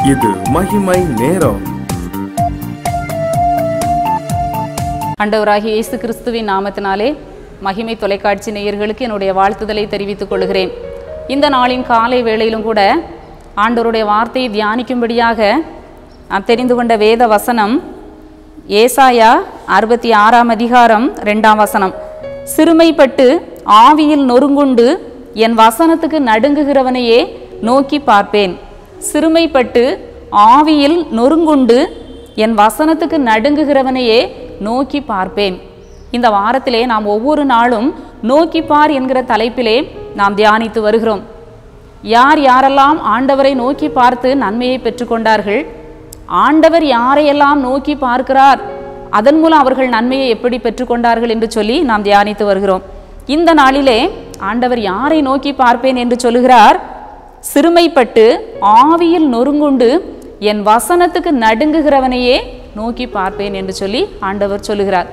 இது மகிமை நேரம் ஆண்டவராகிய இயேசு கிறிஸ்துவின் நாமத்தினாலே மகிமை தொலைக்காட்சி நேயர்களுக்கு என்னுடைய வாழ்த்துதலை தெரிவித்துக் கொள்கிறேன் இந்த நாளின் காலை வேளையிலும் கூட ஆண்டவருடைய வார்த்தையை தியானிக்கும்படியாக நான் தெரிந்து கொண்ட வேத வசனம் ஏசாயா அறுபத்தி ஆறாம் அதிகாரம் ரெண்டாம் வசனம் சிறுமைப்பட்டு ஆவியில் நொறுங்குண்டு என் வசனத்துக்கு நடுங்குகிறவனையே நோக்கி பார்ப்பேன் சிறுமைப்பட்டு ஆவியில் நொறுங்குண்டு என் வசனத்துக்கு நடுங்குகிறவனையே நோக்கி பார்ப்பேன் இந்த வாரத்திலே நாம் ஒவ்வொரு நாளும் நோக்கி பார் என்கிற தலைப்பிலே நாம் தியானித்து வருகிறோம் யார் யாரெல்லாம் ஆண்டவரை நோக்கி பார்த்து நன்மையை பெற்றுக்கொண்டார்கள் ஆண்டவர் யாரையெல்லாம் நோக்கி பார்க்கிறார் அதன் மூலம் அவர்கள் நன்மையை எப்படி பெற்றுக்கொண்டார்கள் என்று சொல்லி நாம் தியானித்து வருகிறோம் இந்த நாளிலே ஆண்டவர் யாரை நோக்கி பார்ப்பேன் என்று சொல்லுகிறார் சிறுமைப்பட்டு ஆவியில் நொறுங்குண்டு என் வசனத்துக்கு நடுங்குகிறவனையே நோக்கி பார்ப்பேன் என்று சொல்லி ஆண்டவர் சொல்லுகிறார்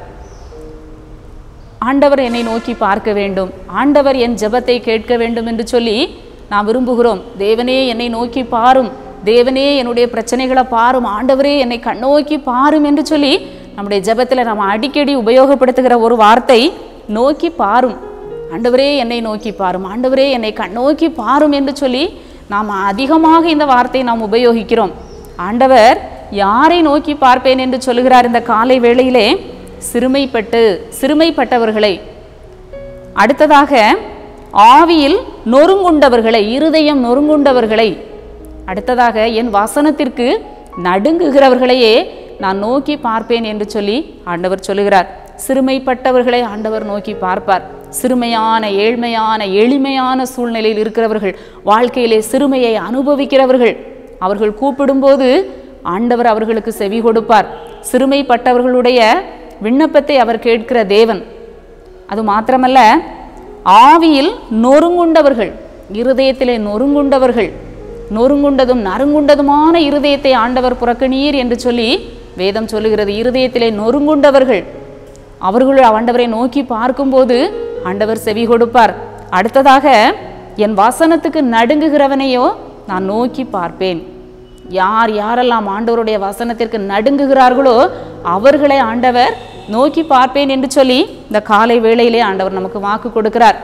ஆண்டவர் என்னை நோக்கி பார்க்க வேண்டும் ஆண்டவர் என் ஜெபத்தை கேட்க வேண்டும் என்று சொல்லி நாம் விரும்புகிறோம் தேவனே என்னை நோக்கி பாரும் தேவனே என்னுடைய பிரச்சனைகளை பாரும் ஆண்டவரே என்னை கண்ணோக்கி பாரும் என்று சொல்லி நம்முடைய ஜெபத்தில் நம்ம அடிக்கடி உபயோகப்படுத்துகிற ஒரு வார்த்தை நோக்கி பாரும் ஆண்டவரே என்னை நோக்கி பாரும் ஆண்டவரே என்னை கண்ணோக்கி பாரும் என்று சொல்லி நாம் அதிகமாக இந்த வார்த்தையை நாம் உபயோகிக்கிறோம் ஆண்டவர் யாரை நோக்கி பார்ப்பேன் என்று சொல்லுகிறார் இந்த காலை வேளையிலே சிறுமைப்பட்டு சிறுமைப்பட்டவர்களை அடுத்ததாக ஆவியில் நொறுங்குண்டவர்களை இருதயம் நொறுங்குண்டவர்களை அடுத்ததாக என் வசனத்திற்கு நடுங்குகிறவர்களையே நான் நோக்கி பார்ப்பேன் என்று சொல்லி ஆண்டவர் சொல்லுகிறார் சிறுமைப்பட்டவர்களை ஆண்டவர் நோக்கி பார்ப்பார் சிறுமையான ஏழ்மையான எளிமையான சூழ்நிலையில் இருக்கிறவர்கள் வாழ்க்கையிலே சிறுமையை அனுபவிக்கிறவர்கள் அவர்கள் கூப்பிடும்போது ஆண்டவர் அவர்களுக்கு செவி கொடுப்பார் சிறுமைப்பட்டவர்களுடைய விண்ணப்பத்தை அவர் கேட்கிற தேவன் அது மாத்திரமல்ல ஆவியில் நொறுங்குண்டவர்கள் இருதயத்திலே நொறுங்குண்டவர்கள் நொறுங்குண்டதும் நறுங்குண்டதுமான இருதயத்தை ஆண்டவர் புறக்கணீர் என்று சொல்லி வேதம் சொல்லுகிறது இருதயத்திலே நொறுங்குண்டவர்கள் அவர்கள் ஆண்டவரை நோக்கி பார்க்கும்போது ஆண்டவர் செவி கொடுப்பார் அடுத்ததாக என் வசனத்துக்கு நடுங்குகிறவனையோ நான் நோக்கி பார்ப்பேன் யார் யாரெல்லாம் ஆண்டவருடைய வசனத்திற்கு நடுங்குகிறார்களோ அவர்களை ஆண்டவர் நோக்கி பார்ப்பேன் என்று சொல்லி இந்த காலை வேளையிலே ஆண்டவர் நமக்கு வாக்கு கொடுக்கிறார்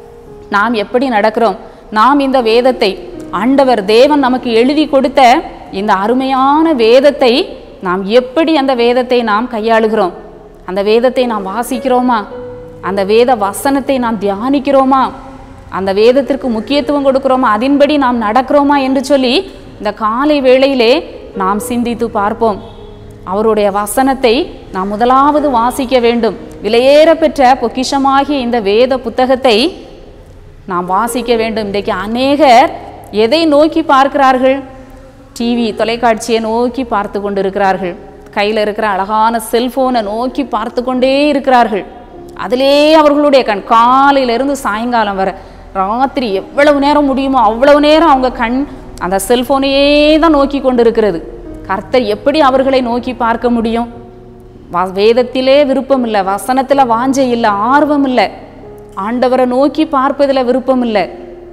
நாம் எப்படி நடக்கிறோம் நாம் இந்த வேதத்தை ஆண்டவர் தேவன் நமக்கு எழுதி கொடுத்த இந்த அருமையான வேதத்தை நாம் எப்படி அந்த வேதத்தை நாம் கையாளுகிறோம் அந்த வேதத்தை நாம் வாசிக்கிறோமா அந்த வேத வசனத்தை நாம் தியானிக்கிறோமா அந்த வேதத்திற்கு முக்கியத்துவம் கொடுக்கிறோமா அதன்படி நாம் நடக்கிறோமா என்று சொல்லி இந்த காலை வேளையிலே நாம் சிந்தித்து பார்ப்போம் அவருடைய வசனத்தை நாம் முதலாவது வாசிக்க வேண்டும் விலையேற பெற்ற பொக்கிஷமாகிய இந்த வேத புத்தகத்தை நாம் வாசிக்க வேண்டும் இன்றைக்கு அநேகர் எதை நோக்கி பார்க்கிறார்கள் டிவி தொலைக்காட்சியை நோக்கி பார்த்து கொண்டிருக்கிறார்கள் கையில் இருக்கிற அழகான செல்போனை நோக்கி பார்த்து கொண்டே இருக்கிறார்கள் அதிலே அவர்களுடைய கண் காலையிலிருந்து சாயங்காலம் வர ராத்திரி எவ்வளவு நேரம் முடியுமோ அவ்வளவு நேரம் அவங்க கண் அந்த செல்போனையே தான் நோக்கி கொண்டு இருக்கிறது கர்த்தர் எப்படி அவர்களை நோக்கி பார்க்க முடியும் வ- வேதத்திலே விருப்பம் இல்லை வசனத்தில் வாஞ்சை இல்லை ஆர்வம் இல்லை ஆண்டவரை நோக்கி பார்ப்பதில் விருப்பம் இல்லை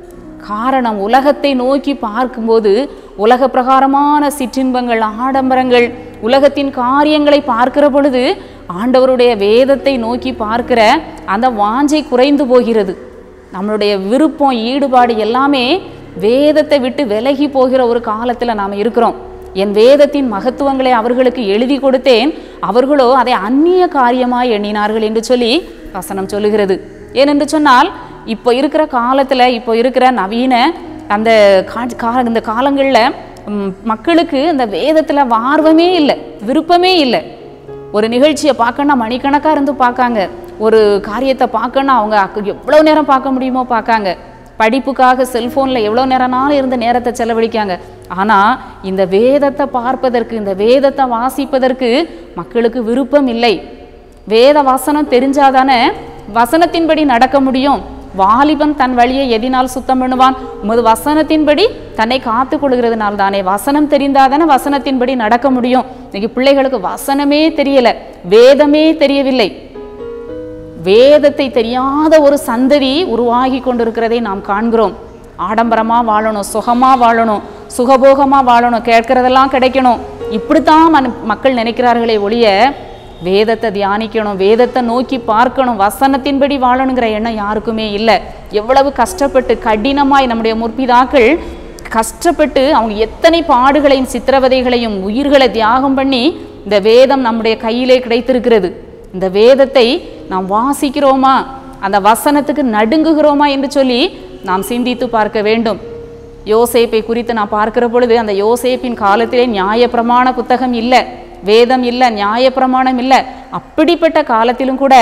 காரணம் உலகத்தை நோக்கி பார்க்கும்போது உலக பிரகாரமான சிற்றின்பங்கள் ஆடம்பரங்கள் உலகத்தின் காரியங்களை பார்க்கிற பொழுது ஆண்டவருடைய வேதத்தை நோக்கி பார்க்கிற அந்த வாஞ்சை குறைந்து போகிறது நம்மளுடைய விருப்பம் ஈடுபாடு எல்லாமே வேதத்தை விட்டு விலகி போகிற ஒரு காலத்தில் நாம் இருக்கிறோம் என் வேதத்தின் மகத்துவங்களை அவர்களுக்கு எழுதி கொடுத்தேன் அவர்களோ அதை அந்நிய காரியமாய் எண்ணினார்கள் என்று சொல்லி வசனம் சொல்லுகிறது ஏனென்று சொன்னால் இப்போ இருக்கிற காலத்தில் இப்போ இருக்கிற நவீன அந்த கா- கா- இந்த காலங்களில் ம், மக்களுக்கு இந்த வேதத்தில் ஆர்வமே இல்லை விருப்பமே இல்லை ஒரு நிகழ்ச்சியை பார்க்கணும்னா மணிக்கணக்காக இருந்து பார்க்காங்க ஒரு காரியத்தை பார்க்கணும்னா அவங்க அக்கு- எவ்வளோ நேரம் பார்க்க முடியுமோ பார்க்காங்க படிப்புக்காக செல்ஃபோனில் எவ்வளோ நேரம்னாலும் இருந்த நேரத்தை செலவழிக்காங்க ஆனால் இந்த வேதத்தை பார்ப்பதற்கு இந்த வேதத்தை வாசிப்பதற்கு மக்களுக்கு விருப்பம் இல்லை வேத வசனம் தெரிஞ்சாதானே வசனத்தின்படி நடக்க முடியும் வாலிபன் தன் வழியை எதினால் சுத்தம் பண்ணுவான் உமது வசனத்தின்படி தன்னை காத்து கொள்கிறதுனால தானே வசனம் தெரிந்தாதானே வசனத்தின்படி நடக்க முடியும் இன்னைக்கு பிள்ளைகளுக்கு வசனமே தெரியல வேதமே தெரியவில்லை வேதத்தை தெரியாத ஒரு சந்ததி உருவாகி கொண்டிருக்கிறதை நாம் காண்கிறோம் ஆடம்பரமாக வாழணும் சுகமாக வாழணும் சுகபோகமாக வாழணும் கேட்கறதெல்லாம் கிடைக்கணும் இப்படித்தான் மன மக்கள் நினைக்கிறார்களே ஒழிய வேதத்தை தியானிக்கணும் வேதத்தை நோக்கி பார்க்கணும் வசனத்தின்படி வாழணுங்கிற எண்ணம் யாருக்குமே இல்லை எவ்வளவு கஷ்டப்பட்டு கடினமாய் நம்முடைய முற்பிதாக்கள் கஷ்டப்பட்டு அவங்க எத்தனை பாடுகளையும் சித்திரவதைகளையும் உயிர்களை தியாகம் பண்ணி இந்த வேதம் நம்முடைய கையிலே கிடைத்திருக்கிறது இந்த வேதத்தை நாம் வாசிக்கிறோமா அந்த வசனத்துக்கு நடுங்குகிறோமா என்று சொல்லி நாம் சிந்தித்து பார்க்க வேண்டும் யோசேப்பை குறித்து நான் பார்க்கிற பொழுது அந்த யோசேப்பின் காலத்திலே நியாயப்பிரமாண புத்தகம் இல்லை வேதம் இல்லை நியாயப்பிரமாணம் இல்லை அப்படிப்பட்ட காலத்திலும் கூட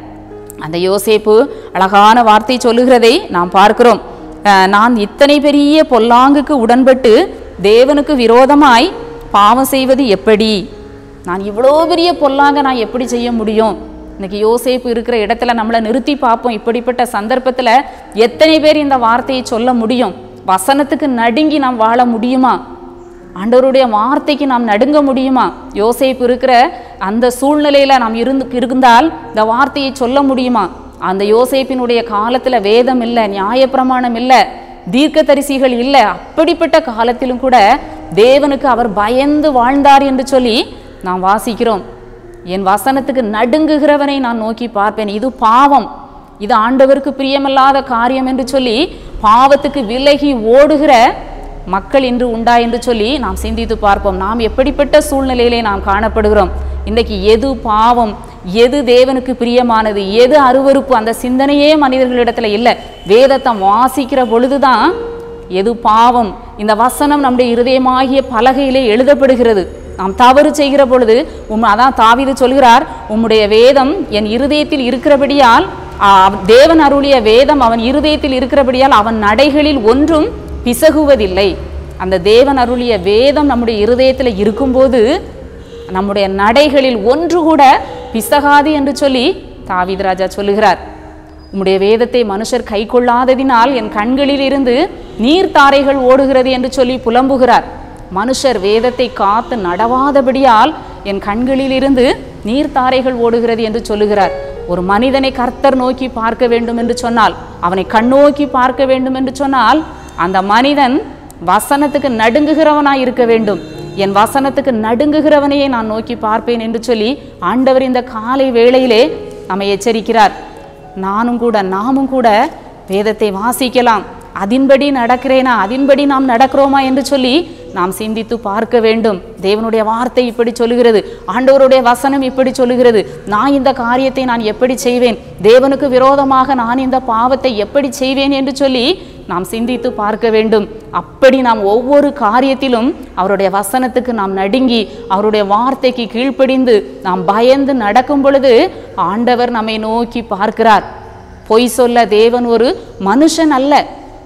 அந்த யோசேப்பு அழகான வார்த்தை சொல்லுகிறதை நாம் பார்க்கிறோம் அஹ், நான் இத்தனை பெரிய பொல்லாங்குக்கு உடன்பட்டு தேவனுக்கு விரோதமாய் பாவம் செய்வது எப்படி நான் இவ்வளோ பெரிய பொல்லாங்க நான் எப்படி செய்ய முடியும் இன்னைக்கு யோசேப்பு இருக்கிற இடத்துல நம்மளை நிறுத்தி பார்ப்போம் இப்படிப்பட்ட சந்தர்ப்பத்தில் எத்தனை பேர் இந்த வார்த்தையை சொல்ல முடியும் வசனத்துக்கு நடுங்கி நாம் வாழ முடியுமா ஆண்டவருடைய வார்த்தைக்கு நாம் நடுங்க முடியுமா யோசேப்பு இருக்கிற அந்த சூழ்நிலையில நாம் இருந்து இருந்தால் இந்த வார்த்தையை சொல்ல முடியுமா அந்த யோசேப்பினுடைய காலத்துல வேதம் இல்லை நியாயப்பிரமாணம் இல்லை தீர்க்கதரிசிகள் இல்லை அப்படிப்பட்ட காலத்திலும் கூட தேவனுக்கு அவர் பயந்து வாழ்ந்தார் என்று சொல்லி நாம் வாசிக்கிறோம் என் வசனத்துக்கு நடுங்குகிறவனை நான் நோக்கி பார்ப்பேன் இது பாவம் இது ஆண்டவருக்கு பிரியமில்லாத காரியம் என்று சொல்லி பாவத்துக்கு விலகி ஓடுகிற மக்கள் இன்று உண்டா என்று சொல்லி நாம் சிந்தித்து பார்ப்போம் நாம் எப்படிப்பட்ட சூழ்நிலையிலே நாம் காணப்படுகிறோம் இன்றைக்கு எது பாவம் எது தேவனுக்கு பிரியமானது எது அருவருப்பு அந்த சிந்தனையே மனிதர்களிடத்துல இல்லை வேதத்தை வாசிக்கிற பொழுதுதான் எது பாவம் இந்த வசனம் நம்முடைய இருதயமாகிய பலகையிலே எழுதப்படுகிறது நாம் தவறு செய்கிற பொழுது உம் அதான் தாவீது சொல்கிறார் உம்முடைய வேதம் என் இருதயத்தில் இருக்கிறபடியால் ஆ, தேவன் அருளிய வேதம் அவன் இருதயத்தில் இருக்கிறபடியால் அவன் நடைகளில் ஒன்றும் பிசகுவதில்லை அந்த தேவன் அருளிய வேதம் நம்முடைய இருதயத்தில் இருக்கும்போது நம்முடைய நடைகளில் ஒன்று கூட பிசகாது என்று சொல்லி தாவீது ராஜா சொல்லுகிறார் உம்முடைய வேதத்தை மனுஷர் கை கொள்ளாததினால் என் கண்களில் இருந்து நீர்த்தாரைகள் ஓடுகிறது என்று சொல்லி புலம்புகிறார் மனுஷர் வேதத்தை காத்து நடவாதபடியால் என் கண்களில் இருந்து நீர்த்தாரைகள் ஓடுகிறது என்று சொல்லுகிறார் ஒரு மனிதனை கர்த்தர் நோக்கி பார்க்க வேண்டும் என்று சொன்னால் அவனை கண்ணோக்கி பார்க்க வேண்டும் என்று சொன்னால் அந்த மனிதன் வசனத்துக்கு நடுங்குகிறவனாய் இருக்க வேண்டும் என் வசனத்துக்கு நடுங்குகிறவனையே நான் நோக்கி பார்ப்பேன் என்று சொல்லி ஆண்டவர் இந்த காலை வேளையிலே நம்மை எச்சரிக்கிறார் நானும் கூட நாமும் கூட வேதத்தை வாசிக்கலாம் அதின்படி நடக்கிறேனா அதின்படி நாம் நடக்கிறோமா என்று சொல்லி நாம் சிந்தித்து பார்க்க வேண்டும் தேவனுடைய வார்த்தை இப்படி சொல்லுகிறது ஆண்டவருடைய வசனம் இப்படி சொல்லுகிறது நான் இந்த காரியத்தை நான் எப்படி செய்வேன் தேவனுக்கு விரோதமாக நான் இந்த பாவத்தை எப்படி செய்வேன் என்று சொல்லி நாம் சிந்தித்து பார்க்க வேண்டும் அப்படி நாம் ஒவ்வொரு காரியத்திலும் அவருடைய வசனத்துக்கு நாம் நடுங்கி அவருடைய வார்த்தைக்கு கீழ்ப்படிந்து நாம் பயந்து நடக்கும் பொழுது ஆண்டவர் நம்மை நோக்கி பார்க்கிறார் பொய் சொல்ல தேவன் ஒரு மனுஷன் அல்ல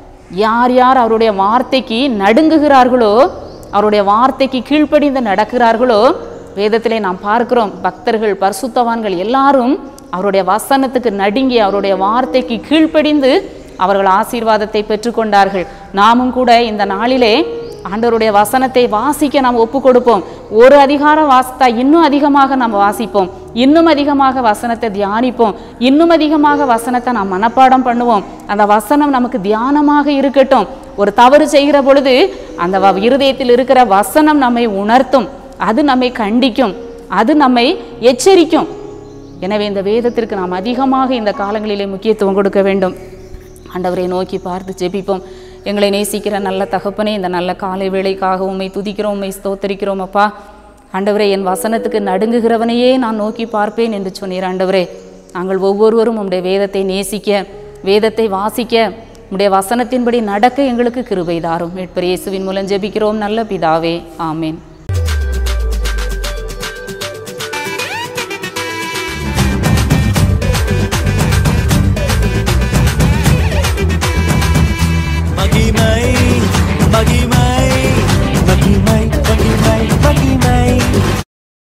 யார் யார் அவருடைய வார்த்தைக்கு நடுங்குகிறார்களோ அவருடைய வார்த்தைக்கு கீழ்ப்படிந்து நடக்கிறார்களோ வேதத்திலே நாம் பார்க்கிறோம் பக்தர்கள் பரிசுத்தவான்கள் எல்லாரும் அவருடைய வசனத்துக்கு நடுங்கி அவருடைய வார்த்தைக்கு கீழ்ப்படிந்து அவர்கள் ஆசீர்வாதத்தை பெற்றுக்கொண்டார்கள் நாமும் கூட இந்த நாளிலே ஆண்டவருடைய வசனத்தை வாசிக்க நாம் ஒப்பு கொடுப்போம் ஒரு அதிகாரம் வாசித்தா இன்னும் அதிகமாக நாம் வாசிப்போம் இன்னும் அதிகமாக வசனத்தை தியானிப்போம் இன்னும் அதிகமாக வசனத்தை நாம் மனப்பாடம் பண்ணுவோம் அந்த வசனம் நமக்கு தியானமாக இருக்கட்டும் ஒரு தவறு செய்கிற பொழுது அந்த வ- இருதயத்தில் இருக்கிற வசனம் நம்மை உணர்த்தும் அது நம்மை கண்டிக்கும் அது நம்மை எச்சரிக்கும் எனவே இந்த வேதத்திற்கு நாம் அதிகமாக இந்த காலங்களிலே முக்கியத்துவம் கொடுக்க வேண்டும் ஆண்டவரை நோக்கி பார்த்து ஜெபிப்போம் எங்களை நேசிக்கிற நல்ல தகப்பனே இந்த நல்ல காலை வேளைக்காக உம்மை துதிக்கிறோம் உம்மை ஸ்தோத்தரிக்கிறோம் அப்பா ஆண்டவரே என் வசனத்துக்கு நடுங்குகிறவனையே நான் நோக்கி பார்ப்பேன் என்று சொன்னீர் ஆண்டவரே நாங்கள் ஒவ்வொருவரும் உம்முடைய வேதத்தை நேசிக்க வேதத்தை வாசிக்க உம்முடைய வசனத்தின்படி நடக்க எங்களுக்கு கிருபை தாரும் மீட்பர் இயேசுவின் மூலம் ஜெபிக்கிறோம் நல்ல பிதாவே ஆமேன்